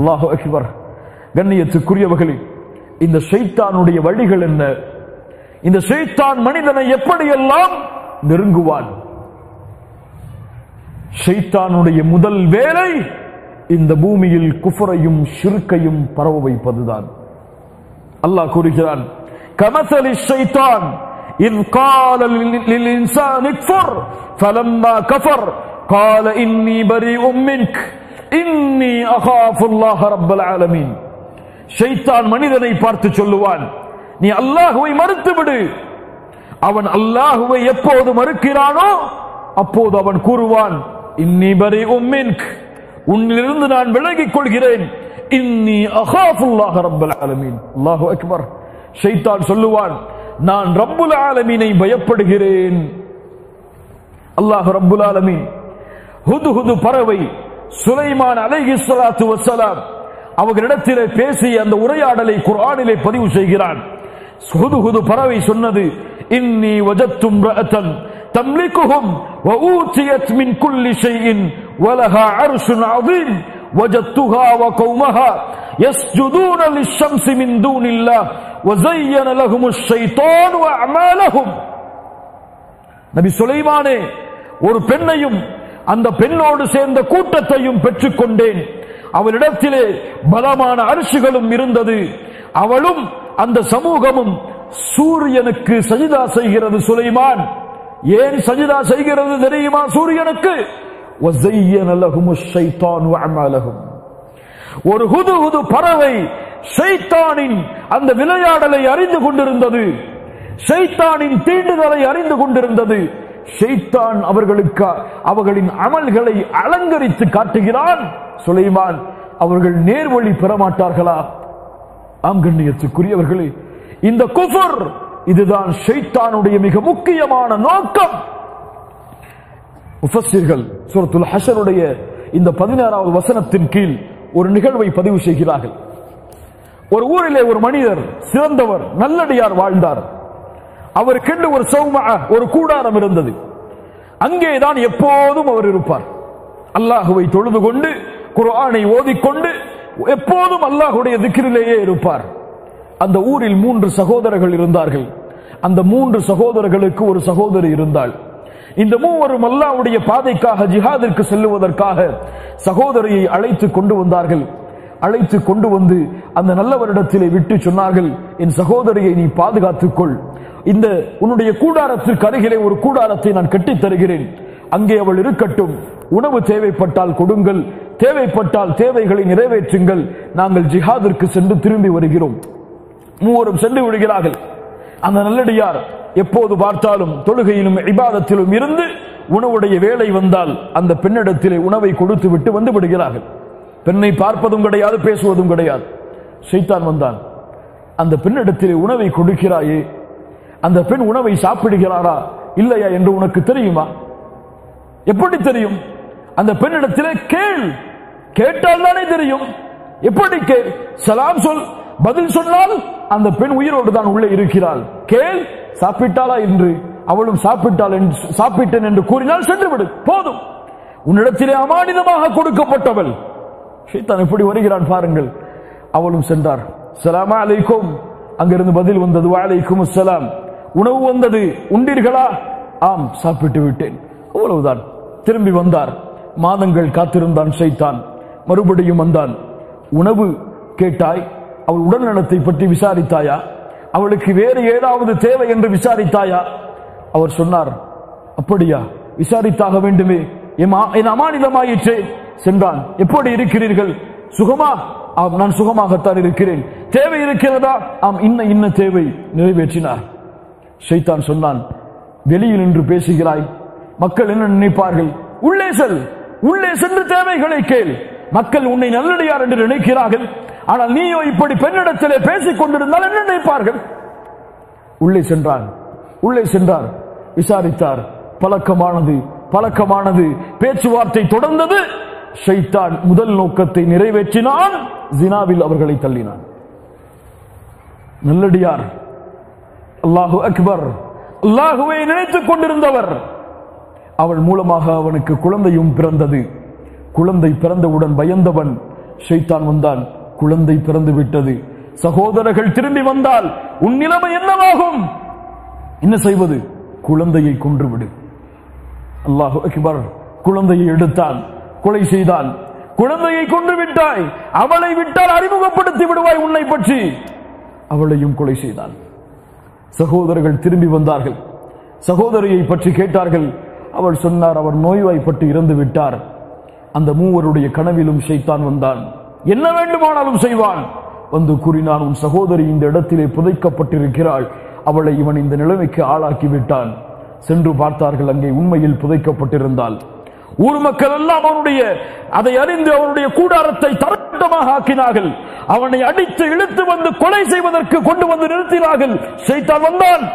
அல்லாஹு அக்பர் கண்ணியத்துக்குரியவர்களே இந்த ஷைத்தானுடைய வழிகள் என்ன இந்த ஷைத்தான் மனிதனை எப்படியெல்லாம் நெருங்குவான் ஷைத்தானுடைய முதல் வேலை இந்த பூமியில் குஃபரையும் ஷிர்கையும் பரவ வைப்பதுதான் அல்லாஹ் கூறுகிறான் كمثل الشيطان إذ قال لل- للإنسان اكفر فلما كفر قال إني بريء منك إني أخاف الله رب العالمين ஷைத்தான் மனிதனை பார்த்து சொல்லுவான் நீ அல்லாஹுவை மறுத்து விடு அவன் அல்லாஹுவை எப்போது மறுக்கிறானோ அப்போது அவன் கூறுவான் இன்னி பரி உம்மின்க் உன்னிலிருந்து நான் விலகிக் கொள்கிறேன் இன்னி அகாஃபுல்லாஹ ரப்பல் ஆலமீன் அல்லாஹு அக்பர் ஷைத்தான் சொல்லுவான் நான் ரப்புல் ஆலமீனை பயப்படுகிறேன் அல்லாஹ் ரப்புல் ஆலமீன் ஹுது ஹுது பறவை சுலைமான் அலைஹி ஸலாத்து வஸ்ஸலாம் அவர்களிடத்திலே பேசிய அந்த உரையாடலை குர்ஆனிலே பதிவு செய்கிறான் ஹுது ஹுது பறவை சொன்னது இன்னி வஜத்தும் ரஅத்தன் تملكهم وأوتيت من كل شيء ولها عرش عظيم وجدتها وقومها يسجدون للشمس من دون الله وزين لهم الشيطان أعمالهم நபி சுலைமானே ஒரு பெண்ணையும் அந்த பெண்ணோடு சேர்ந்த கூட்டத்தையும் பெற்றுக்கொண்டேன் அவளிடத்திலே பலமான அரிசிகளும் இருந்தது அவளும் அந்த சமூகமும் சூரியனுக்கு சஜிதா செய்கிறது சுலைமான் ஏன் சஜிதா செய்கிறது தெரியுமா சூரியனுக்கு وَزَيَّنَ لَهُمُ الشَّيْطَانُ أَعْمَالَهُمْ ஒரு ஹுது ஹுது பறவை ஷைத்தானின் அந்த விளையாடலை அறிந்து கொண்டிருந்தது ஷைத்தானின் தீண்டுதலை அறிந்து கொண்டிருந்தது ஷைத்தான் அவர்களுக்கு அவர்களின் அமல்களை அலங்கரித்து காட்டுகிறான் சுலைமான் அவர்கள் நேர்வழி பெறமாட்டார்களா ஆம் கண்ணியத்துக்குரியவர்களே இந்த குஃபர் இதுதான் ஷைத்தானுடைய மிக முக்கியமான நோக்கம் முஃபஸ்ஸிர்கள் சூரத்துல் ஹஷருடைய இந்த பதினாறாவது வசனத்தின் கீழ் ஒரு நிகழ்வை பதிவு செய்கிறார்கள் ஒரு ஊரிலே ஒரு மனிதர் சிறந்தவர் நல்லடியார் வாழ்ந்தார் அவருக்கென்று ஒரு சௌமா ஒரு கூடாரம் இருந்தது அங்கேதான் எப்போதும் அவர் இருப்பார் அல்லாஹுவை தொழுது கொண்டு குர்ஆனை ஓதிக்கொண்டு எப்போதும் அல்லாஹுடைய திக்கிரிலேயே இருப்பார் அந்த ஊரில் மூன்று சகோதரர்கள் இருந்தார்கள் அந்த மூன்று சகோதரர்களுக்கு ஒரு சகோதரி இருந்தாள் இந்த மூவரும் அல்லாஹ்வுடைய பாதைக்காக ஜிஹாதிற்கு செல்லுவதற்காக சகோதரியை அழைத்து கொண்டு வந்தார்கள் அழைத்து கொண்டு வந்து அந்த நல்லவரிடத்திலே விட்டு சொன்னார்கள் என் சகோதரியை நீ பாதுகாத்துக் கொள் இந்த உன்னுடைய கூடாரத்திற்கு அருகிலே ஒரு கூடாரத்தை நான் கட்டித் தருகிறேன் அங்கே அவள் இருக்கட்டும் உணவு தேவைப்பட்டால் கொடுங்கள் தேவைப்பட்டால் தேவைகளை நிறைவேற்றுங்கள் நாங்கள் ஜிஹாதிற்கு சென்று திரும்பி வருகிறோம் மூவரும் சென்று விடுகிறார்கள் அந்த நல்லடியார் எப்போது பார்த்தாலும் தொழுகையிலும் இபாதத்திலும் இருந்து உணவுடைய வேலை வந்தால் அந்த பெண்ணிடத்திலே உணவை கொடுத்து விட்டு வந்து விடுகிறார்கள் பெண்ணை பார்ப்பதும் கிடையாது பேசுவதும் கிடையாது ஷைத்தான் வந்தான் அந்த பெண்ணிடத்திலே உணவை கொடுக்கிறாயே அந்த பெண் உணவை சாப்பிடுகிறாரா இல்லையா என்று உனக்கு தெரியுமா எப்படி தெரியும் அந்த பெண்ணிடத்திலே கேள் கேட்டால் தானே தெரியும் எப்படி கேள் சலாம் சொல் பதில் சொன்னால் அந்த பெண் உயிரோடு தான் உள்ளே இருக்கிறாள் கேள் சாப்பிட்டாளா என்று அவளும் சாப்பிட்டாள் என்று சாப்பிட்டேன் என்று கூறினால் சென்று விடு போதும் உன்னிடத்திலே அமானிதமாக கொடுக்கப்பட்டவள் ஷைத்தான் எப்படி வருகிறான் பாருங்கள் அவளும் சென்றார் சலாமா அலைக்கும் அங்கிருந்து பதில் வந்தது வாழைக்கும் சலாம் உணவு வந்தது உண்டீர்களா ஆம் சாப்பிட்டு விட்டேன் அவ்வளவுதான் திரும்பி வந்தார் மாதங்கள் காத்திருந்தான் ஷைத்தான் மறுபடியும் வந்தான் உணவு கேட்டாய் அவள் உடல்நலத்தை பற்றி விசாரித்தாயா அவளுக்கு வேறு ஏதாவது தேவை என்று விசாரித்தாயா அவர் சொன்னார் அப்படியா விசாரித்தாக வேண்டுமே என் ஆ- என் அமானிதமாயிற்றே சென்றான் எப்படி இருக்கிறீர்கள் சுகமா ஆம் நான் சுகமாகத்தான் இருக்கிறேன் தேவை இருக்கிறதா ஆம் இன்ன இன்ன தேவை நிறைவேற்றினார் ஷைத்தான் சொன்னான் வெளியில் நின்று பேசுகிறாய் மக்கள் என்ன நினைப்பார்கள் உள்ளே செல் உள்ளே சென்று தேவைகளை கேள் மக்கள் உன்னை நல்லடியார் என்று நினைக்கிறார்கள் ஆனால் நீயோ இப்படி பெண்ணிடத்திலே பேசிக் கொண்டிருந்தால் என்ன நினைப்பார்கள் உள்ளே சென்றான் உள்ளே சென்றார் விசாரித்தார் பழக்கமானது பழக்கமானது பேச்சுவார்த்தை தொடர்ந்தது ஷைத்தான் முதல் நோக்கத்தை நிறைவேற்றினான் ஜினாவில் அவர்களை தள்ளினான் நல்லடியார் அல்லாஹு அக்பர் அல்லாஹுவை நினைத்துக் கொண்டிருந்தவர் அவள் மூலமாக அவனுக்கு குழந்தையும் பிறந்தது குழந்தை பிறந்தவுடன் பயந்தவன் ஷைத்தான் வந்தான் குழந்தை பிறந்து விட்டது சகோதரர்கள் திரும்பி வந்தால் உன் நிலைமை என்னவாகும் என்ன செய்வது குழந்தையை கொன்றுவிடு அல்லாஹு அக்பர் குழந்தையை எடுத்தான் கொலை செய்தான் குழந்தையை கொன்று விட்டாய் அவளை விட்டால் அறிமுகப்படுத்தி விடுவாய் உன்னை பற்றி அவளையும் கொலை செய்தான் சகோதரர்கள் திரும்பி வந்தார்கள் சகோதரியை பற்றி கேட்டார்கள் அவள் சொன்னார் அவர் நோய்வாய்ப்பட்டு இறந்து விட்டார் அந்த மூவருடைய கனவிலும் ஷைத்தான் வந்தான் என்ன வேண்டுமானாலும் செய்வான் வந்து கூறினான் உன் சகோதரி இந்த இடத்திலே புதைக்கப்பட்டிருக்கிறாள் அவளை இவன் இந்த நிலைமைக்கு ஆளாக்கி விட்டான் சென்று பார்த்தார்கள் அங்கே உண்மையில் புதைக்கப்பட்டிருந்தால் ஊர் மக்கள் எல்லாம் அவனுடைய அதை அறிந்து அவனுடைய கூடாரத்தை தரட்டமாக ஆக்கினார்கள் அவனை அடித்து இழுத்து வந்து கொலை செய்வதற்கு கொண்டு வந்து நிறுத்தினார்கள் ஷைத்தான் வந்தான்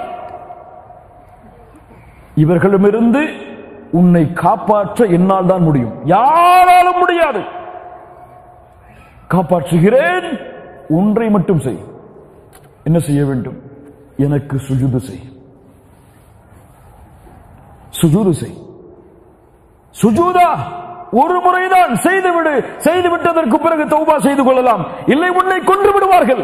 இவர்களிடமிருந்து உன்னை காப்பாற்ற என்னால் தான் முடியும் யாராலும் முடியாது காப்பாற்றுகிறேன் ஒன்றை மட்டும் செய் என்ன செய்ய வேண்டும் எனக்கு சுஜுது செய் சுஜூது செய் சுஜூதா ஒரு முறைதான் செய்துவிடு செய்து விட்டதற்கு பிறகு தௌபா செய்து கொள்ளலாம் இல்லை உன்னை கொன்று விடுவார்கள்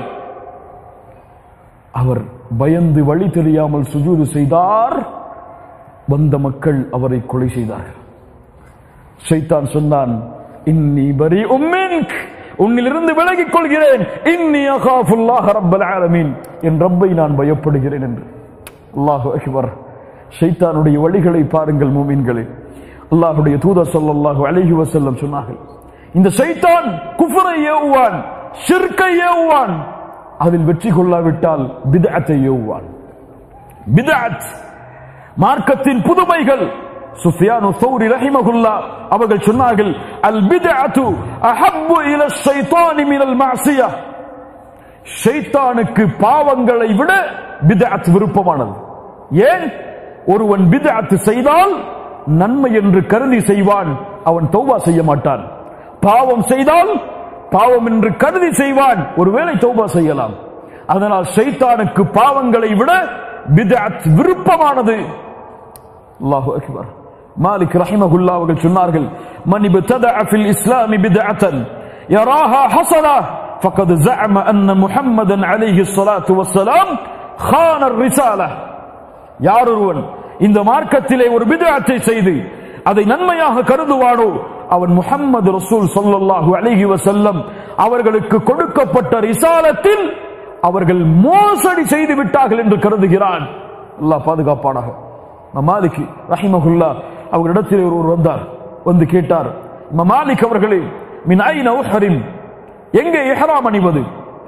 அவர் பயந்து வழி தெரியாமல் சுஜூது செய்தார் வந்த மக்கள் அவரை கொலை செய்தார்கள் ஷைத்தான் சொன்னான் இன்னி பரி உம்மின்க் உன்னிலிருந்து விலகிக் கொள்கிறேன் இன்னி அகாஃபுல்லாஹ் ரப்பல் ஆலமீன் என் ரப்பை நான் பயப்படுகிறேன் என்று அல்லாஹு அக்பர் ஷைத்தானுடைய வழிகளை பாருங்கள் மூமின்களே அல்லாஹுடைய தூதர் ஸல்லல்லாஹு அலைஹி வஸல்லம் சொன்னார்கள் இந்த ஷைத்தான் குஃபரை ஏவுவான் ஷிர்கை ஏவுவான் அதில் வெற்றி கொள்ளாவிட்டால் பித்அத்தை ஏவுவான் பித்அத் மார்க்கத்தின் புதுமைகள் சுஃபியானு சௌரி ரஹிமகுல்லா அவர்கள் சொன்னார்கள் அல் பித்அத்து அஹப்பு இல ஷைத்தானி மினல் மஅசியா ஷைத்தானுக்கு பாவங்களை விட பித்அத் விருப்பமானது ஏன் ஒருவன் பித்அத் செய்தால் நன்மை என்று கருதி செய்வான் அவன் தௌபா செய்ய மாட்டான் பாவம் செய்தால் பாவம் என்று கருதி செய்வான் ஒருவேளை தௌபா செய்யலாம் அதனால் ஷைத்தானுக்கு பாவங்களை விட பித்அத் விருப்பமானது அல்லாஹு அக்பர் மாலிக் ரஹிமகுல்லா அவர்கள் சொன்னார்கள் மன் இப்ததஅ ஃபில் இஸ்லாம் பித்அத்தன் யராஹா ஹஸனா فقد زعم ان محمدا عليه الصلاه والسلام خان الرساله யார் ஒருவன் இந்த மார்க்கத்திலே ஒரு பிதஅத்தை செய்து அதை நன்மையாக கருதுவானோ அவன் முஹம்மது ரசூல் ஸல்லல்லாஹு அலைஹி வஸல்லம் அவர்களுக்கு கொடுக்கப்பட்ட ரிசாலத்தில் அவர்கள் மோசடி செய்து விட்டார்கள் என்று கருதுகிறான் அல்லாஹ் பாதுகாப்பானாக மாலிக் ரஹிமகுல்லா அவரிடத்தில் ஒருவர் வந்தார் வந்து கேட்டார் மாலிக் அவர்களே மின் ஐன உஹரிம் எங்கே இஹ்ராம் அணிவது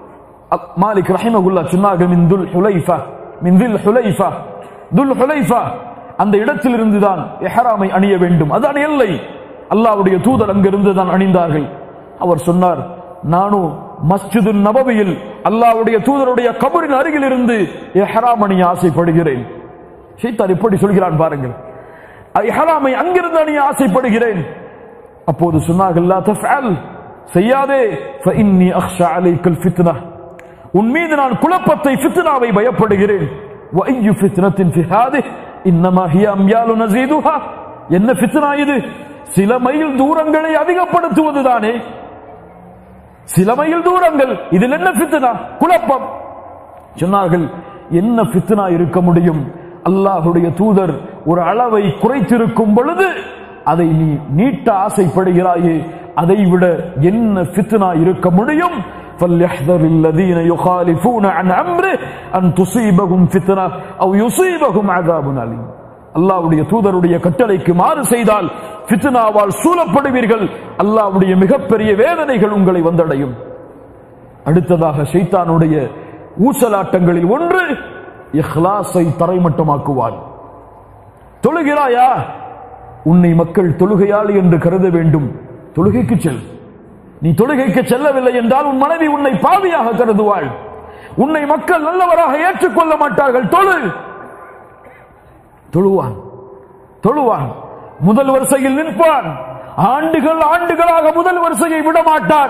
அ- மாலிக் ரஹிமகுல்லா சொன்னார்கள் மின் துல் ஹுலைஃபா மின் தில் ஹுலைஃபா துல் ஹுலைஃபா அந்த இடத்தில் இருந்துதான் இஹ்ராமை அணிய வேண்டும் அதான் எல்லை அல்லாஹ்வுடைய தூதர் அங்கிருந்து தான் அணிந்தார்கள் அவர் சொன்னார் நானும் மஸ்ஜிது நபவியில் அல்லாஹ்வுடைய தூதருடைய கபரின் அருகில் இருந்து இஹ்ராம் அணிய ஆசைப்படுகிறேன் ஷைத்தான் இப்படி சொல்கிறான் பாருங்கள் இஹ்ராமை அங்கிருந்து அணிய ஆசைப்படுகிறேன் அப்போது சொன்னார்கள் லா தஃஅல் செய்யாதே ஃபஇன்னி அக்ஷா அலைக்கல் ஃபித்னா உன் மீது நான் குழப்பத்தை ஃபித்னாவை பயப்படுகிறேன் வஅய்யு ஃபித்னத்தின் ஃபி ஹாதிஹ் இன்னமா ஹிய அம்யாலு நஸீதுஹா என்ன ஃபித்னா இது சில மைல் தூரங்களை அதிகப்படுத்துவதுதானே சில மைல் தூரங்கள் இதில் என்ன ஃபித்னா குழப்பம் சொன்னார்கள் என்ன ஃபித்னா இருக்க முடியும் அல்லாஹுடைய தூதர் ஒரு அளவை குறைத்திருக்கும் பொழுது அதை நீ நீட்ட ஆசைப்படுகிறாயே அதை விட என்ன ஃபித்னா இருக்க முடியும் فليحذر الذين يخالفون عن امره ان تصيبهم فتنه او يصيبهم عذاب اليم அல்லாஹ்வுடைய தூதருடைய கட்டளைக்கு மாறு செய்தால் ஃபித்னாவால் சூழப்படுவீர்கள் அல்லாஹ்வுடைய மிகப்பெரிய வேதனைகள் உங்களை வந்தடையும் அடுத்ததாக ஷைத்தானுடைய ஊசலாட்டங்களில் ஒன்று இஹ்லாஸை தரைமட்டமாக்குவான் தொழுகிறாயா உன்னை மக்கள் தொழுகையாளி என்று கருத வேண்டும் தொழுகைக்கு செல் நீ தொழுகைக்கு செல்லவில்லை என்றால் உன் மனைவி உன்னை பாவியாக கருதுவாள் உன்னை மக்கள் நல்லவராக ஏற்றுக்கொள்ள மாட்டார்கள் தொழு தொழுவான் தொழுவான் முதல் வரிசையில் நிற்பான் ஆண்டுகள் ஆண்டுகளாக முதல் வரிசையை விட மாட்டான்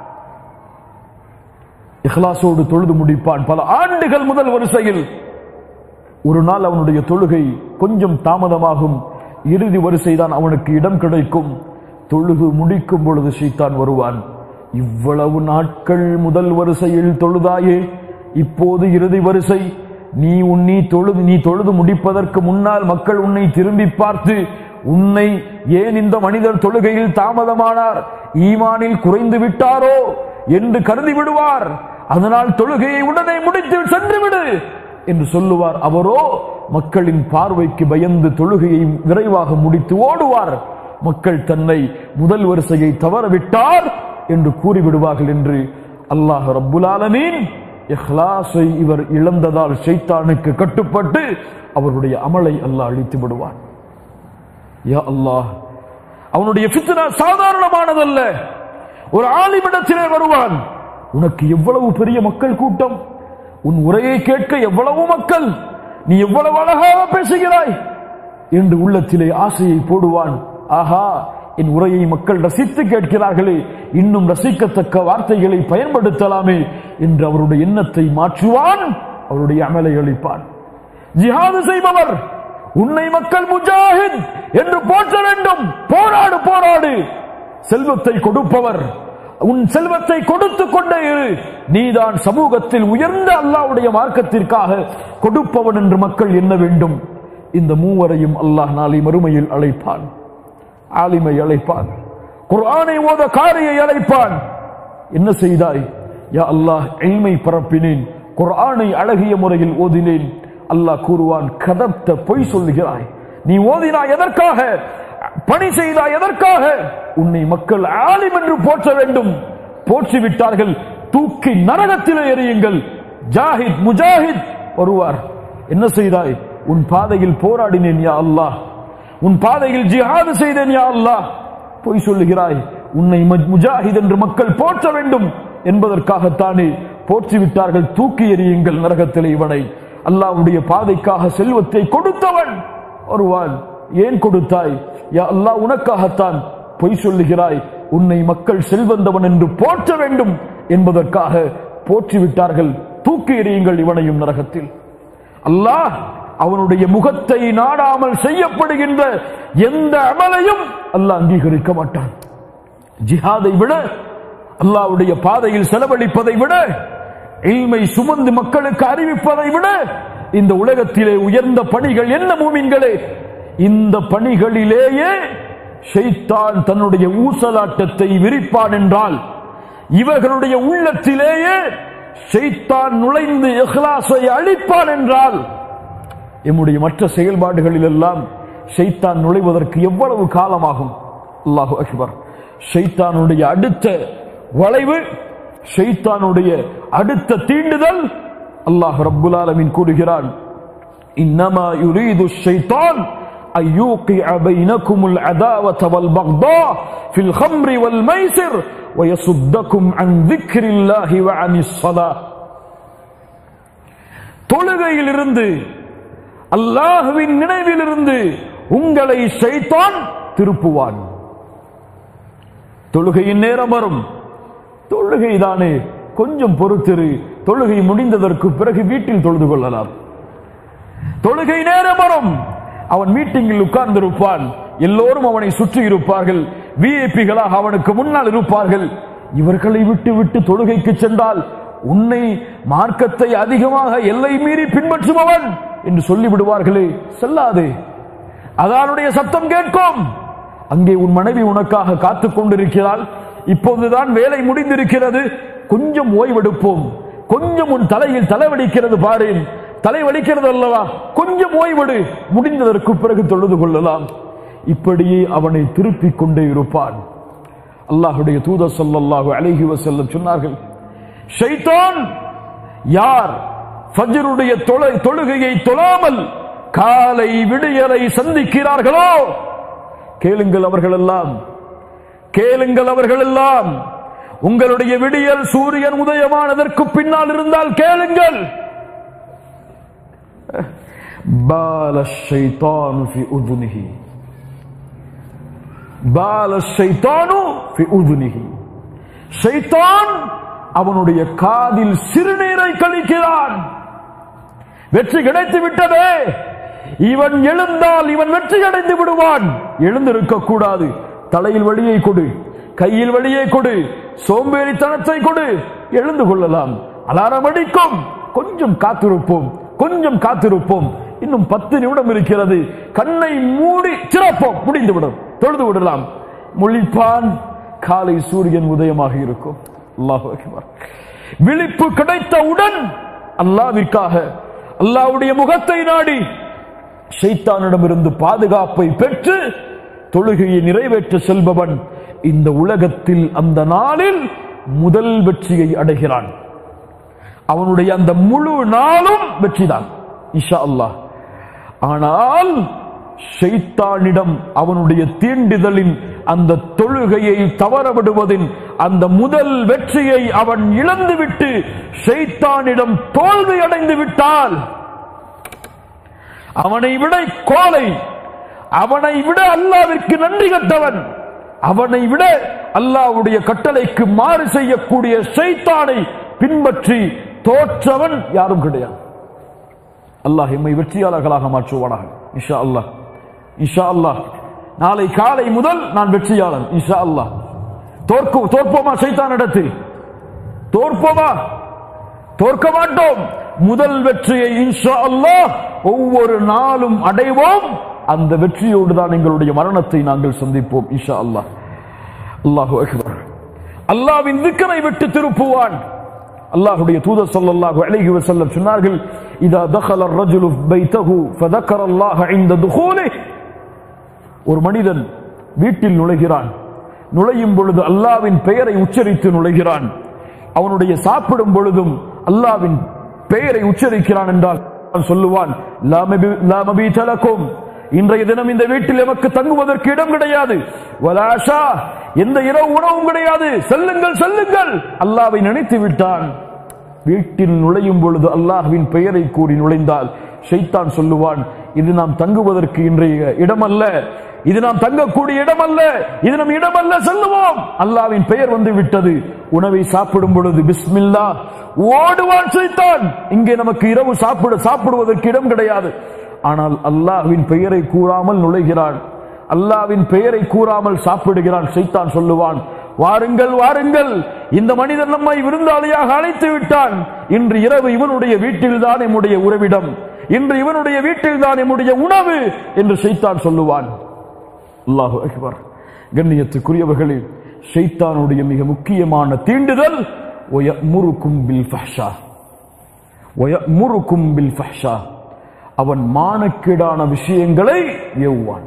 இஹ்லாசோடு தொழுது முடிப்பான் பல ஆண்டுகள் முதல் வரிசையில் ஒரு நாள் அவனுடைய தொழுகை கொஞ்சம் தாமதமாகும் இறுதி வரிசைதான் அவனுக்கு இடம் கிடைக்கும் தொழுகு முடிக்கும் பொழுது ஷைத்தான் வருவான் இவ்வளவு நாட்கள் முதல் வரிசையில் தொழுதாயே இப்போது இறுதி வரிசை நீ உன்னை தொழுது நீ தொழுது முடிப்பதற்கு முன்னால் மக்கள் உன்னை திரும்பி பார்த்து உன்னை ஏன் இந்த மனிதர் தொழுகையில் தாமதமானார் ஈமானில் குறைந்து விட்டாரோ என்று கருதி விடுவார் அதனால் தொழுகையை உடனே முடித்து சென்று விடு என்று சொல்லுவார் அவரோ மக்களின் பார்வைக்கு பயந்து தொழுகையை விரைவாக முடித்து ஓடுவார் மக்கள் தன்னை முதல் வரிசையை தவறவிட்டார் என்று கூறிவிடுவார்கள் என்று அல்லாஹ் ரப்புல் ஆலமீன் இஹ்லாஸை இவர் இழந்ததால் ஷைத்தானுக்கு கட்டுப்பட்டு அவருடைய அமலை அல்லாஹ் அழித்து விடுவான் யா அல்லாஹ் அவனுடைய ஃபித்னா சாதாரணமானதல்ல ஒரு ஆலிமிடத்திலே வருவான் உனக்கு எவ்வளவு பெரிய மக்கள் கூட்டம் உன் உரையை கேட்க எவ்வளவு மக்கள் நீ எவ்வளவு அழகாக பேசுகிறாய் என்று உள்ளத்திலே ஆசையை போடுவான் ஆஹா என் உரையை மக்கள் ரசித்து கேட்கிறார்களே இன்னும் ரசிக்கத்தக்க வார்த்தைகளை பயன்படுத்தலாமே என்று அவருடைய எண்ணத்தை மாற்றுவான் அவருடைய அமலை அளிப்பான் ஜிஹாது செய்பவர் உன்னை மக்கள் முஜாஹித் என்று போற்ற வேண்டும் போராடு போராடு செல்வத்தை கொடுப்பவர் உன் செல்வத்தை கொடுத்து கொண்டே இரு நீதான் சமூகத்தில் உயர்ந்த அல்லாஹ்வுடைய மார்க்கத்திற்காக கொடுப்பவன் என்று மக்கள் எண்ண வேண்டும் இந்த மூவரையும் அல்லாஹ் நாளை மறுமையில் அழைப்பான் ஆலிமை அழைப்பான் குர்ஆனை ஓத காரியை அழைப்பான் என்ன செய்தாய் யா அல்லாஹ் எல்மை பரப்பினேன் குர்ஆனை அழகிய முறையில் ஓதினேன் அல்லாஹ் கூறுவான் கதப்த பொய் சொல்லுகிறாய் நீ ஓதினாய் எதற்காக பணி செய்தாய் எதற்காக உன்னை மக்கள் ஆலிம் என்று போற்ற வேண்டும் போற்றி விட்டார்கள் தூக்கி நரகத்திலே எறியுங்கள் ஜாஹித் முஜாஹித் வருவார் என்ன செய்தாய் உன் பாதையில் போராடினேன் யா அல்லாஹ் உன் பாதையில் ஜிஹாது செய்தேன் யா அல்லாஹ் பொய் சொல்லுகிறாய் உன்னை மஜ்- முஜாஹித் என்று மக்கள் போற்ற வேண்டும் என்பதற்காகத்தானே போற்றி விட்டார்கள் தூக்கி எறியுங்கள் நரகத்திலே இவனை அல்லாஹ்வுடைய பாதைக்காக செல்வத்தை கொடுத்தவன் வருவான் ஏன் கொடுத்தாய் யா அல்லாஹ் உனக்காகத்தான் பொய் சொல்லுகிறாய் உன்னை மக்கள் செல்வந்தவன் என்று போற்ற வேண்டும் என்பதற்காக போற்றி விட்டார்கள் தூக்கி எறியுங்கள் இவனையும் நரகத்தில் அல்லாஹ் அவனுடைய முகத்தை நாடாமல் செய்யப்படுகின்ற எந்த அமலையும் அல்லாஹ் அங்கீகரிக்க மாட்டான் ஜிஹாதை விட அல்லாஹ்வுடைய பாதையில் செலவழிப்பதை விட இல்மை சுமந்து மக்களுக்கு அறிவிப்பதை விட இந்த உலகத்திலே உயர்ந்த பணிகள் என்ன மூமின்களே இந்த பணிகளிலேயே ஷைத்தான் தன்னுடைய ஊசலாட்டத்தை விரிப்பான் என்றால் இவர்களுடைய உள்ளத்திலேயே ஷைத்தான் நுழைந்து இஹ்லாஸை அழிப்பான் என்றால் எம்முடைய மற்ற செயல்பாடுகளில் எல்லாம் ஷைத்தான் நுழைவதற்கு எவ்வளவு காலமாகும் அல்லாஹு அக்பர் ஷைத்தானுடைய அடுத்த வளைவு ஷைத்தானுடைய அடுத்த தீண்டுதல் அல்லாஹ் ரப்புல் ஆலமீன் கூறுகிறான் இன்னமா யுரீது ஷைத்தான் أن يوقع بينكم العداوة والبغضاء في الخمر والميسر ويصدكم عن ذكر الله وعن الصلاة தொழுகையிலிருந்து அல்லாஹுவின் நினைவிலிருந்து உங்களை ஷைத்தான் திருப்புவான் தொழுகையின் நேரம் வரும் தொழுகை தானே கொஞ்சம் பொறுத்திரு தொழுகை முடிந்ததற்கு பிறகு வீட்டில் தொழுது கொள்ளலாம் தொழுகை நேரம் வரும் அவன் மீட்டிங்கில் உட்கார்ந்திருப்பான் எல்லோரும் அவனை சுற்றி இருப்பார்கள் விஐபிகளாக அவனுக்கு முன்னால் இருப்பார்கள் இவர்களை விட்டு விட்டு தொழுகைக்கு சென்றால் உன்னை மார்க்கத்தை அதிகமாக எல்லை மீறி பின்பற்றுபவன் என்று சொல்லிவிடுவார்களே செல்லாதே அதானுடைய சத்தம் கேட்கும் அங்கே உன் மனைவி உனக்காக காத்துக் கொண்டிருக்கிறாள் இப்போதுதான் வேலை முடிந்திருக்கிறது கொஞ்சம் ஓய்வெடுப்போம் கொஞ்சம் உன் தலையில் தலைவலிக்கிறது பாரேன் தலை வலிக்கிறது அல்லவா கொஞ்சம் ஓய்வெடு முடிந்ததற்கு பிறகு தொழுது கொள்ளலாம் இப்படியே அவனை திருப்பிக் கொண்டே இருப்பான் அல்லாஹுடைய தூதர் ஸல்லல்லாஹு அலைஹி வஸல்லம் சொன்னார்கள் ஷைத்தான் யார் ஃபஜ்ருடைய தொலை தொழுகையை தொழாமல் காலை விடியலை சந்திக்கிறார்களோ கேளுங்கள் அவர்கள் எல்லாம் கேளுங்கள் அவர்கள் எல்லாம் உங்களுடைய விடியல் சூரியன் உதயமானதற்கு பின்னால் இருந்தால் கேளுங்கள் பால ஷைத்தானு ஃபி உதுனிஹி பால ஷைத்தானு ஃபி உதுனிஹி ஷைத்தான் அவனுடைய காதில் சிறுநீரை கழிக்கிறான் வெற்றி கிடைத்து விட்டதே இவன் எழுந்தால் இவன் வெற்றி அடைந்து விடுவான் எழுந்திருக்க கூடாது தலையில் வழியை கொடு கையில் வழியை கொடு சோம்பேறித்தனத்தை கொடு எழுந்து கொள்ளலாம் அலாரம் அடிக்கும் கொஞ்சம் காத்திருப்போம் கொஞ்சம் காத்திருப்போம் இன்னும் பத்து நிமிடம் இருக்கிறது கண்ணை மூடி சிறப்போம் முடிந்துவிடும் தொழுது விடலாம் முழிப்பான் காலை சூரியன் உதயமாக இருக்கும் அல்லாஹ் அக்பர் விழிப்பு கிடைத்தவுடன் அல்லாவிற்காக அல்லாவுடைய முகத்தை நாடி ஷைத்தானிடமிருந்து பாதுகாப்பை பெற்று தொழுகையை நிறைவேற்ற செல்பவன் இந்த உலகத்தில் அந்த நாளில் முதல் வெற்றியை அடைகிறான் அவனுடைய அந்த முழு நாளும் வெற்றிதான் இஷா அல்லாஹ் ஆனால் ஷைத்தானிடம் அவனுடைய தீண்டுதலின் அந்த தொழுகையை தவறவிடுவதின் அந்த முதல் வெற்றியை அவன் இழந்துவிட்டு ஷைத்தானிடம் தோல்வி அடைந்து விட்டால் அவனை விட கோலை அவனை விட அல்லாவிற்கு நன்றி கட்டவன் அவனை விட அல்லாவுடைய கட்டளைக்கு மாறு செய்யக்கூடிய ஷைத்தானை பின்பற்றி தோற்றவன் யாரும் கிடையாது அல்லாஹ் எம்மை வெற்றியாளர்களாக மாற்றுவானாக இன்ஷா அல்லாஹ் இன்ஷா அல்லாஹ் நாளை காலை முதல் நான் வெற்றியாளன் இன்ஷா அல்லாஹ் தோற்கும் தோற்போமா சைத்தான் இடத்தில் தோற்போமா தோற்க மாட்டோம் முதல் வெற்றியை இன்ஷா அல்லாஹ் ஒவ்வொரு நாளும் அடைவோம் அந்த வெற்றியோடு தான் எங்களுடைய மரணத்தை நாங்கள் சந்திப்போம் இன்ஷா அல்லாஹ் அல்லாஹு அக்பர் அல்லாவின் திக்கரை விட்டு திருப்புவான் அல்லாஹ்வுடைய தூதர் ஸல்லல்லாஹு அலைஹி வஸல்லம் சொன்னார்கள் இதா தخل الرجل بيته فذكر الله عند دخوله ஒரு மனிதன் வீட்டில் நுழைகிறான் நுழையும் பொழுது அல்லாவின் பெயரை உச்சரித்து நுழைகிறான் அவனுடைய சாப்பிடும் பொழுதும் அல்லாவின் பெயரை உச்சரிக்கிறான் என்றால் அவன் சொல்லுவான் "லா மபி- லா மபீத லக்கும்." இன்றைய தினம் இந்த வீட்டில் எமக்கு தங்குவதற்கு இடம் கிடையாது வலாஷா எந்த இரவு உணவும் கிடையாது செல்லுங்கள் செல்லுங்கள் அல்லாவை நினைத்து விட்டான் வீட்டில் நுழையும் பொழுது அல்லாஹ்வின் பெயரை கூறி நுழைந்தால் ஷைத்தான் சொல்லுவான் இது நாம் தங்குவதற்கு இன்றைய இடமல்ல இது நாம் தங்கக்கூடிய இடமல்ல இது நம் இடமல்ல செல்லுவோம் அல்லாவின் பெயர் வந்து விட்டது உணவை சாப்பிடும் பொழுது பிஸ்மில்லா ஓடுவான் ஷைத்தான் இங்கே நமக்கு இரவு சாப்பிட சாப்பிடுவதற்கு இடம் கிடையாது ஆனால் அல்லாஹ்வின் பெயரை கூறாமல் நுழைகிறான் அல்லாவின் பெயரை கூறாமல் சாப்பிடுகிறான் ஷைத்தான் சொல்லுவான் வாருங்கள் வாருங்கள் இந்த மனிதன் நம்மை விருந்தாளியாக அழைத்து விட்டான் இன்று இரவு இவனுடைய வீட்டில்தான் எம்முடைய உறவிடம் இன்று இவனுடைய வீட்டில்தான் எம்முடைய உணவு என்று ஷைத்தான் சொல்லுவான் அல்லாஹு அக்பர் கண்ணியத்துக்குரியவர்களே ஷைத்தானுடைய மிக முக்கியமான தீண்டுதல் முருக்கும் பில் ஃபஹ்ஷா முருக்கும் பில் ஃபஹ்ஷா அவன் மானக்கேடான விஷயங்களை ஏவுவான்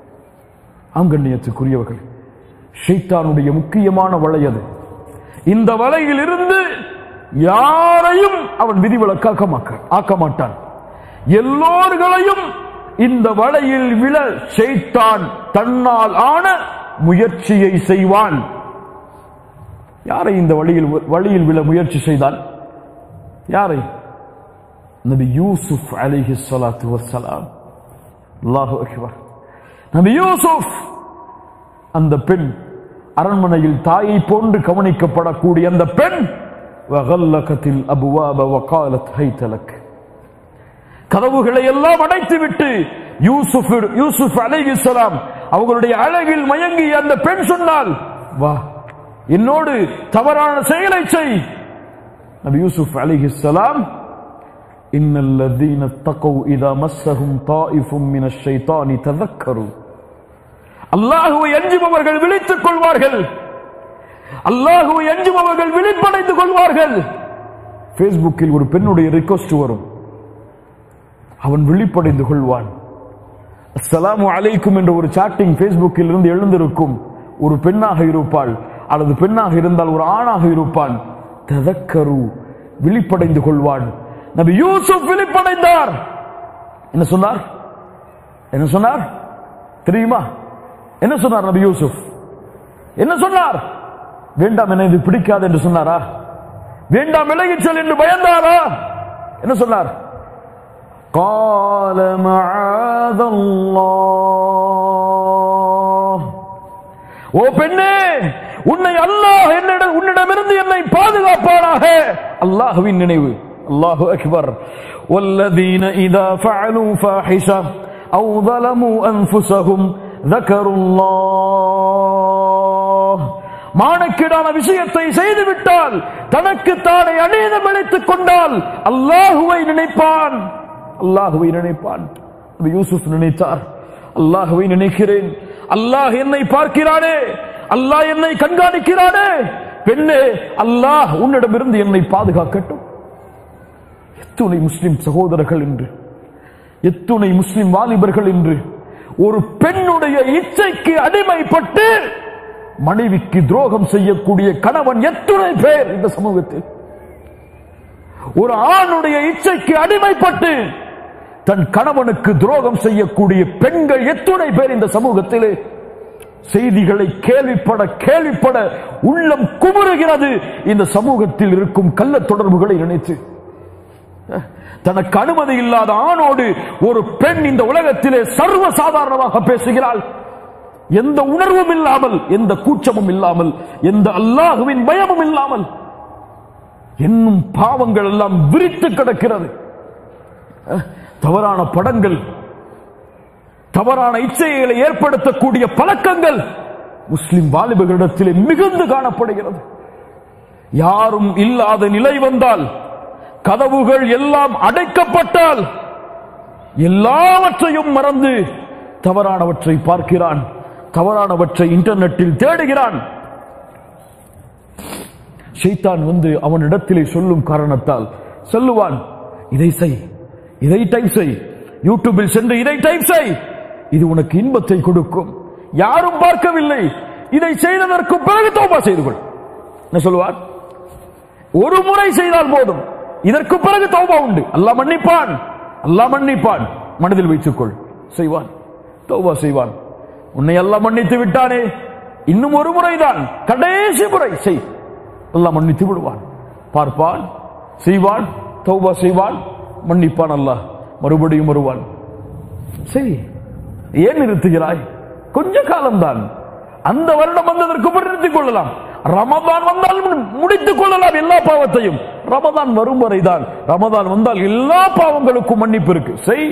ஆங்கண்ணியத்துக்குரியவர்கள் ஷைத்தானுடைய முக்கியமான வலை அது இந்த வலையில் இருந்து யாரையும் அவன் விதிவிலக்காக்க மாக்க- ஆக்க மாட்டான் எல்லோர்களையும் இந்த வலையில் விழ ஷைத்தான் தன்னால் ஆன முயற்சியை செய்வான் யாரை இந்த வழியில் வழியில் விழ முயற்சி செய்தான் யாரை நபி யூசுப் அலைஹி ஸலாத்து வஸ்ஸலாம் அல்லாஹு அக்பர் நபி யூசுப் அந்த பெண் அரண்மனையில் தாயை போன்று கவனிக்கப்படக்கூடிய அந்த பெண் வகல்லகத்தில் அபுவாப வகாலத் ஹைதலக் கதவுகளை எல்லாம் அடைத்துவிட்டு யூசுப் யூசுப் அலைஹிஸ்ஸலாம் அவர்களுடைய அழகில் மயங்கிய அந்த பெண் சொன்னால் வா என்னோடு தவறான செயலை செய் நபி யூசுப் அலைஹிஸ்ஸலாம் إن الذين اتقوا إذا مسهم طائف من الشيطان تذكروا அல்லாஹுவை அஞ்சுபவர்கள் விழித்துக் கொள்வார்கள் அல்லாஹுவை அஞ்சுபவர்கள் விழிப்படைந்து கொள்வார்கள் ஃபேஸ்புக்கில் ஒரு பெண்ணுடைய ரிக்வஸ்ட் வரும் அவன் விழிப்படைந்து கொள்வான் அஸ்ஸலாமு அலைக்கும் என்ற ஒரு சாட்டிங் ஃபேஸ்புக்கில் இருந்து எழுந்திருக்கும் ஒரு பெண்ணாக இருப்பாள் அல்லது பெண்ணாக இருந்தால் ஒரு ஆணாக இருப்பான் ததக்கரு விழிப்படைந்து கொள்வான் நபி யூசுப் விழிப்படைந்தார் என்ன சொன்னார் என்ன சொன்னார் தெரியுமா என்ன சொன்னார் நபி யூசுப் என்ன சொன்னார் வேண்டாம் என இது பிடிக்காது என்று சொன்னாரா வேண்டாம் விலகிச் செல் என்று பயந்தாரா என்ன சொன்னார் قال معاذ الله ஓ பெண்ணே உன்னை அல்லாஹ் என்னிடம் உன்னிடமிருந்து என்னை பாதுகாப்பானாக அல்லாஹ்வின் நினைவு அல்லாஹு அக்பர் والذين إذا فعلوا فاحشة أو ظلموا أنفسهم ذكروا الله மானக்கீடான விஷயத்தை செய்துவிட்டால் தனக்கு தானே அநீதம் இழைத்துக் கொண்டால் அல்லாஹுவை நினைப்பான் அல்லாஹுவை நினைப்பான் நபி யூசுப் நினைத்தார் அல்லாஹுவை நினைக்கிறேன் அல்லாஹ் என்னை பார்க்கிறானே அல்லாஹ் என்னை கண்காணிக்கிறானே பெண்ணே அல்லாஹ் உன்னிடமிருந்து என்னை பாதுகாக்கட்டும் எத்துணை முஸ்லிம் சகோதரர்கள் என்று எத்துணை முஸ்லிம் வாலிபர்கள் என்று ஒரு பெண்ணுடைய இச்சைக்கு அடிமைப்பட்டு மனைவிக்கு துரோகம் செய்யக்கூடிய கணவன் எத்துணை பேர் இந்த சமூகத்தில் ஒரு ஆணுடைய இச்சைக்கு அடிமைப்பட்டு தன் கணவனுக்கு துரோகம் செய்யக்கூடிய பெண்கள் எத்துணை பேர் இந்த சமூகத்திலே செய்திகளை கேள்விப்பட கேள்விப்பட உள்ளம் குமுறுகிறது இந்த சமூகத்தில் இருக்கும் கள்ள தொடர்புகளை நினைத்து தனக்கு அனுமதி இல்லாத ஆணோடு ஒரு பெண் இந்த உலகத்திலே சர்வ சாதாரணமாக பேசுகிறாள் எந்த உணர்வும் இல்லாமல் எந்த கூச்சமும் இல்லாமல் எந்த அல்லாஹுவின் பயமும் இல்லாமல் இன்னும் பாவங்கள் எல்லாம் விரித்து கிடக்கிறது அஹ், தவறான படங்கள் தவறான இச்சைகளை ஏற்படுத்தக்கூடிய பழக்கங்கள் முஸ்லிம் வாலிபர்களிடத்திலே மிகுந்து காணப்படுகிறது யாரும் இல்லாத நிலை வந்தால் கதவுகள் எல்லாம் அடைக்கப்பட்டால் எல்லாவற்றையும் மறந்து தவறானவற்றை பார்க்கிறான் தவறானவற்றை இன்டர்நெட்டில் தேடுகிறான் ஷைத்தான் வந்து அவனிடத்திலே சொல்லும் காரணத்தால் சொல்லுவான் இதை செய் இதை டைப் செய் யூடியூபில் சென்று இதை டைப் செய் இது உனக்கு இன்பத்தை கொடுக்கும் யாரும் பார்க்கவில்லை இதை செய்ததற்கு பிறகு தௌபா செய்து கொள் என்ன சொல்லுவார் ஒரு முறை செய்தால் போதும் இதற்கு பிறகு தௌபா உண்டு அல்லாஹ் மன்னிப்பான் அல்லாஹ் மன்னிப்பான் மனதில் வைத்துக்கொள் செய்வான் தௌபா செய்வான் உன்னை அல்லாஹ் மன்னித்து விட்டானே இன்னும் ஒரு முறைதான் கடைசி முறை செய் அல்லாஹ் மன்னித்து விடுவான் பார்ப்பான் செய்வான் தௌபா செய்வான் மன்னிப்பான் அல்லாஹ் மறுபடியும் வருவான் சரி ஏன் நிறுத்துகிறாய் கொஞ்ச காலம்தான் அந்த வருடம் வந்ததற்கு பிறகு நிறுத்திக் கொள்ளலாம் ரமதான் வந்தால் மு- முடித்துக் கொள்ளலாம் எல்லா பாவத்தையும் ரமதான் வரும் வரைதான் ரமதான் வந்தால் எல்லா பாவங்களுக்கும் மன்னிப்பு இருக்கு செய்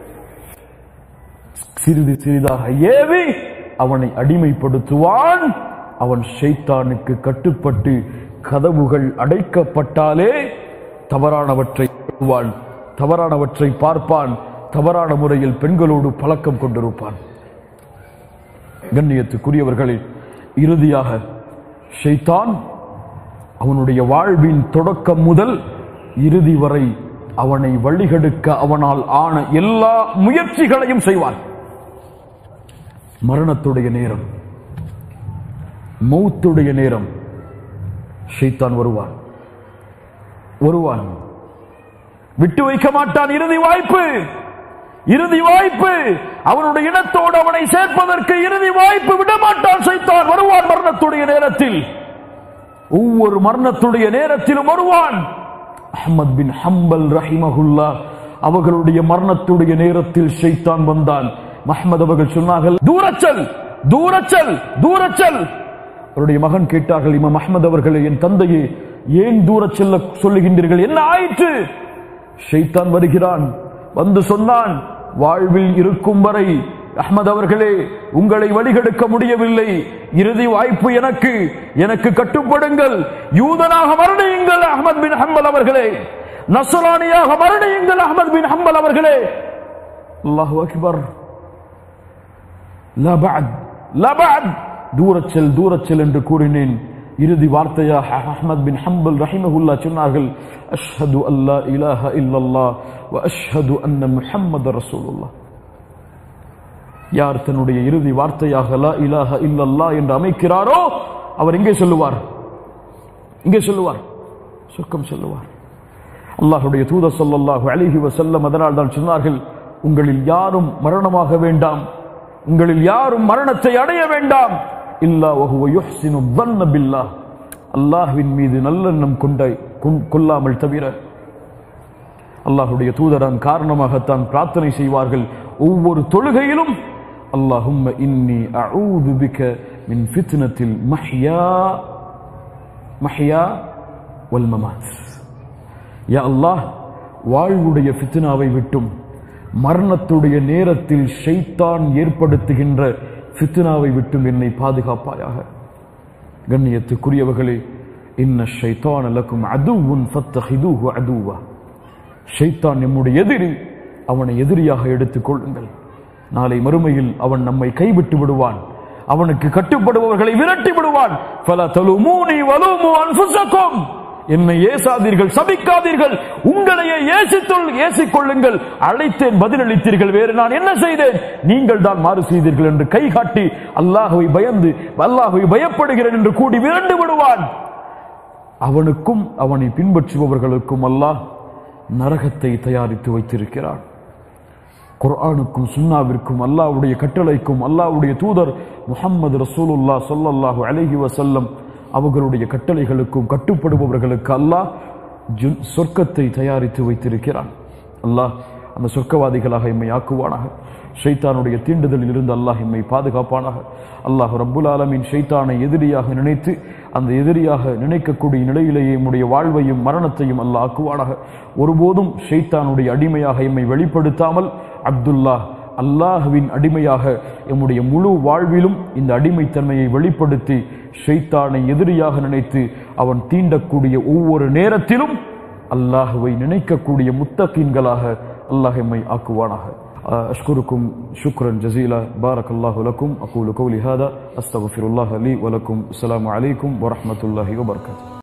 சிறிது சிறிதாக ஏவி அவனை அடிமைப்படுத்துவான் அவன் ஷைத்தானுக்கு கட்டுப்பட்டு கதவுகள் அடைக்கப்பட்டாலே தவறானவற்றை பண்ணுவான் தவறானவற்றை பார்ப்பான் தவறான முறையில் பெண்களோடு பழக்கம் கொண்டிருப்பான் கண்ணியத்துக்குரியவர்களே இறுதியாக ஷைத்தான் அவனுடைய வாழ்வின் தொடக்கம் முதல் இறுதி வரை அவனை வழிகெடுக்க அவனால் ஆன எல்லா முயற்சிகளையும் செய்வான் மரணத்துடைய நேரம் மௌத்துடைய நேரம் ஷைத்தான் வருவான் வருவான் விட்டு வைக்க மாட்டான் இறுதி வாய்ப்பு இறுதி வாய்ப்பு அவனுடைய இனத்தோடு அவனை சேர்ப்பதற்கு இறுதி வாய்ப்பு விடமாட்டான் சைத்தான் வருவான் மரணத்துடைய நேரத்தில் ஒவ்வொரு மரணத்துடைய நேரத்திலும் வருவான் அஹ்மத் பின் ஹம்பல் ரஹிமஹுல்லா அவர்களுடைய மரணத்துடைய நேரத்தில் ஷைத்தான் வந்தான் மஹ்மத் அவர்கள் சொன்னார்கள் தூரச்சல் தூரச்சல் தூரச்சல் அவருடைய மகன் கேட்டார்கள் இமாம் அஹ்மத் அவர்களே என் தந்தையே ஏன் தூரச் செல்ல சொல்லுகின்றீர்கள் என்ன ஆயிற்று ஷைத்தான் வருகிறான் வந்து சொன்னான் வாழ்வில் இருக்கும் வரை அஹ்மத் அவர்களே உங்களை வழிகெடுக்க முடியவில்லை இறுதி வாய்ப்பு எனக்கு எனக்கு கட்டுப்படுங்கள் யூதனாக மரணியுங்கள் அஹ்மத் பின் ஹம்பல் அவர்களே நசரானியாக மரணியுங்கள் அஹ்மத் பின் ஹம்பல் அவர்களே அல்லாஹு அக்பர் லா பஅத் லா பஅத் தூரச்செல் தூரச்செல் என்று கூறினேன் இறுதி வார்த்தையாக அஹ்மத் பின் ஹம்பல் ரஹிமஹுல்லா சொன்னார்கள் அஷ்ஹது அல்லா இலாஹ இல்லல்லாஹ் வ அஷ்ஹது அன்ன முஹம்மது ரசூலுல்லாஹ் யார் தன்னுடைய இறுதி வார்த்தையாக லா இலாஹ இல்லல்லாஹ் என்று அமைக்கிறாரோ அவர் எங்கே சொல்லுவார் இங்கே சொல்லுவார் சொர்க்கம் சொல்லுவார் அல்லாஹ்வுடைய தூதர் ஸல்லல்லாஹு அலைஹி வஸல்லம் அதனால் தான் சொன்னார்கள் உங்களில் யாரும் மரணமாக வேண்டாம் உங்களில் யாரும் மரணத்தை அடைய வேண்டாம் இல்லா வஹுவ யுஹ்சினு ظن பில்லாஹ் அல்லாஹ்வின் மீது நல்லெண்ணம் கொண்ட கொண்- கொள்ளாமல் தவிர அல்லாஹ்வுடைய தூதரான் காரணமாகத்தான் பிரார்த்தனை செய்வார்கள் ஒவ்வொரு தொழுகையிலும் அல்லாஹும்ம இன்னி அஊது பிக மின் ஃபித்னத்தில் மஹ்யா மஹ்யா வல் மமாத் யா அல்லாஹ் வாழ்வுடைய ஃபித்னாவை விட்டும் மரணத்துடைய நேரத்தில் ஷைத்தான் ஏற்படுத்துகின்ற ஃபித்னாவை விட்டும் என்னை பாதுகாப்பாயாக கண்ணியத்துக்குரியவர்களே இன்ன ஷைத்தான் லக்கும் அதுவும் ஃபத்தஹிதூஹு அதுவா ஷைத்தான் நம்முடைய எதிரி அவனை எதிரியாக எடுத்துக் கொள்ளுங்கள் நாளை மறுமையில் அவன் நம்மை கைவிட்டு விடுவான் அவனுக்கு கட்டுப்படுபவர்களை விரட்டி விடுவான் ஃபல தலுமூனி வலுமு அன்ஃபுஸக்கும் என்னை ஏசாதீர்கள் சபிக்காதீர்கள் உங்களையே ஏசித்துள் ஏசிக் கொள்ளுங்கள் அழைத்தேன் பதிலளித்தீர்கள் வேறு நான் என்ன செய்தேன் நீங்கள் தான் மாறு செய்தீர்கள் என்று கை காட்டி அல்லாஹுவை பயந்து அல்லாஹுவை பயப்படுகிறேன் என்று கூடி விரண்டு விடுவான் அவனுக்கும் அவனை பின்பற்றுபவர்களுக்கும் அல்லாஹ் நரகத்தை தயாரித்து வைத்திருக்கிறான் குர்ஆனுக்கும் சுன்னாவிற்கும் அல்லாஹ்வுடைய கட்டளைக்கும் அல்லாஹ்வுடைய தூதர் முஹம்மது ரசூலுல்லா ஸல்லல்லாஹு அலைஹி வஸல்லம் அவர்களுடைய கட்டளைகளுக்கும் கட்டுப்படுபவர்களுக்கு அல்லாஹ் ஜுன்- சொர்க்கத்தை தயாரித்து வைத்திருக்கிறான் அல்லாஹ் அந்த சொர்க்கவாதிகளாக எம்மை ஆக்குவானாக ஷைத்தானுடைய தீண்டுதலில் இருந்து அல்லாஹ் எம்மை பாதுகாப்பானாக அல்லாஹ் ரப்புல் ஆலமீன் ஷைத்தானை எதிரியாக நினைத்து அந்த எதிரியாக நினைக்கக்கூடிய நிலையிலேயே எம்முடைய வாழ்வையும் மரணத்தையும் அல்லாஹ் ஆக்குவானாக ஒருபோதும் ஷைத்தானுடைய அடிமையாக எம்மை வெளிப்படுத்தாமல் அப்துல்லா அல்லாஹுவின் அடிமையாக எம்முடைய முழு வாழ்விலும் இந்த அடிமைத்தன்மையை வெளிப்படுத்தி ஷைத்தானை எதிரியாக நினைத்து அவன் தீண்டக்கூடிய ஒவ்வொரு நேரத்திலும் அல்லாஹுவை நினைக்கக்கூடிய முத்தகீன்களாக அல்லாஹ் எம்மை ஆக்குவானாக أشكركم شكرا جزيلا بارك الله لكم أقول قولي هذا أستغفر الله لي ولكم السلام عليكم ورحمة الله وبركاته